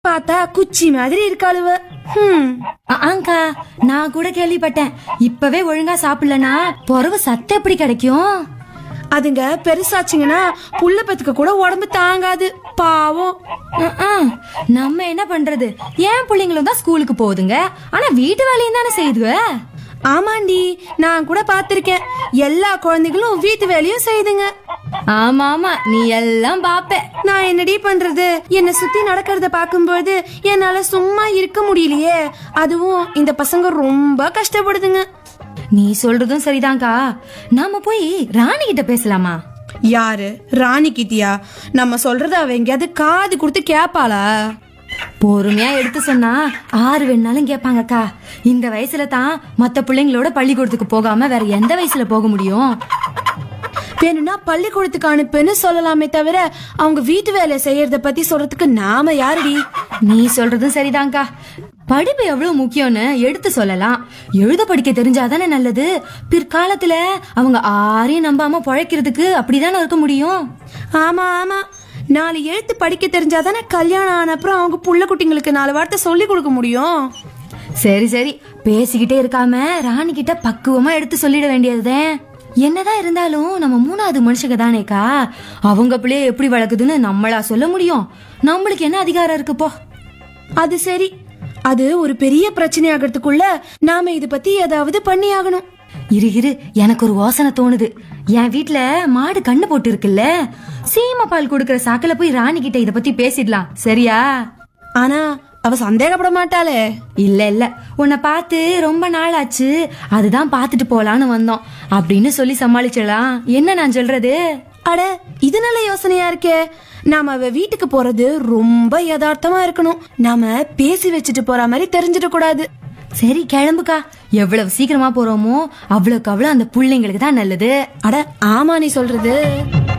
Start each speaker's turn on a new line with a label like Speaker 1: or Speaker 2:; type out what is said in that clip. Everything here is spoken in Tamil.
Speaker 1: பார்த்தா குச்சி மாதிரி இருக்காளுவ ஹம்
Speaker 2: ஆங்கா நான் கூட கேள்விப்பட்டேன் இப்பவே ஒழுங்கா சாப்பிடலனா பொறவு சத்து எப்படி கிடைக்கும்
Speaker 1: அதுங்க பெருசாச்சுங்கன்னா புள்ள பெத்துக்க கூட உடம்பு தாங்காது பாவம்
Speaker 2: அஹ், அஹ். நம்ம என்ன பண்றது ஏன் பிள்ளைங்களும் தான் ஸ்கூலுக்கு போகுதுங்க ஆனா வீட்டு வேலையும் தானே செய்யுதுவ
Speaker 1: ஆமாண்டி நான் கூட பாத்திருக்கேன் எல்லா குழந்தைகளும் வீட்டு வேலையும் செய்துங்க
Speaker 2: ஆமா ஆமா நீ எல்லாம் பாப்ப
Speaker 1: நான் என்னடி பண்றது என்னை சுத்தி நடக்கிறத பார்க்கும்போது என்னால சும்மா இருக்க முடியலையே அதுவும் இந்த பசங்க ரொம்ப கஷ்டப்படுதுங்க
Speaker 2: நீ சொல்றதும் சரிதான்க்கா நாம போய் ராணி கிட்ட பேசலாமா
Speaker 1: யாரு ராணி கிட்டியா நம்ம சொல்றத அவ எங்கேயாவது காது கொடுத்து கேப்பாளா
Speaker 2: பொறுமையா எடுத்து சொன்னா ஆறு வேணாலும் கேட்பாங்கக்கா இந்த வயசுல தான் மத்த பிள்ளைங்களோட பள்ளிக்கூடத்துக்கு போகாம வேற எந்த வயசுல போக முடியும்
Speaker 1: வேணும்னா பள்ளிக்கூடத்துக்கு அனுப்புன்னு சொல்லலாமே தவிர அவங்க வீட்டு வேலை செய்யறத பத்தி சொல்றதுக்கு நாம யாருடி
Speaker 2: நீ சொல்றதும் சரிதான்க்கா படிப்பு எவ்வளவு முக்கியம்னு எடுத்து சொல்லலாம் எழுத படிக்க தெரிஞ்சாதானே நல்லது பிற்காலத்துல அவங்க ஆரையும் நம்பாம பொழைக்கிறதுக்கு அப்படிதானே இருக்க முடியும்
Speaker 1: ஆமா ஆமா நாலு எழுத்து படிக்க தெரிஞ்சாதானே கல்யாணம் ஆன அப்புறம் அவங்க புள்ள குட்டிங்களுக்கு நாலு வார்த்தை சொல்லி கொடுக்க முடியும்
Speaker 2: சரி சரி பேசிக்கிட்டே இருக்காம ராணி கிட்ட பக்குவமா எடுத்து சொல்லிட வேண்டியதுதான் என்னதான் இருந்தாலும் நம்ம மூணாவது மனுஷங்க தானேக்கா அவங்க பிள்ளைய எப்படி வளர்க்குதுன்னு நம்மளா சொல்ல முடியும் நம்மளுக்கு என்ன அதிகாரம் இருக்கு போ
Speaker 1: அது சரி அது ஒரு பெரிய பிரச்சனை ஆகிறதுக்குள்ள நாம இது பத்தி ஏதாவது பண்ணி ஆகணும்
Speaker 2: இரு இரு எனக்கு ஒரு யோசனை தோணுது என் வீட்ல மாடு கண்ணு போட்டு இருக்குல்ல சீம பால் கொடுக்கற சாக்கில போய் ராணி கிட்ட இத பத்தி பேசிடலாம் சரியா
Speaker 1: ஆனா அவ சந்தேகப்பட மாட்டாளே
Speaker 2: இல்ல இல்ல உன்னை பார்த்து ரொம்ப நாள் ஆச்சு அதுதான் பார்த்துட்டு போலான்னு வந்தோம் அப்படின்னு சொல்லி சமாளிச்சிடலாம் என்ன நான் சொல்றது
Speaker 1: அட இது நல்ல யோசனையா இருக்கே நாம அவ வீட்டுக்கு போறது ரொம்ப யதார்த்தமா இருக்கணும் நாம பேசி வச்சுட்டு போற மாதிரி தெரிஞ்சிட கூடாது
Speaker 2: சரி கிளம்புக்கா எவ்வளவு சீக்கிரமா போறோமோ அவ்வளவுக்கு அவ்வளவு அந்த புள்ளைங்களுக்கு தான் நல்லது
Speaker 1: அட ஆமா நீ சொல்றது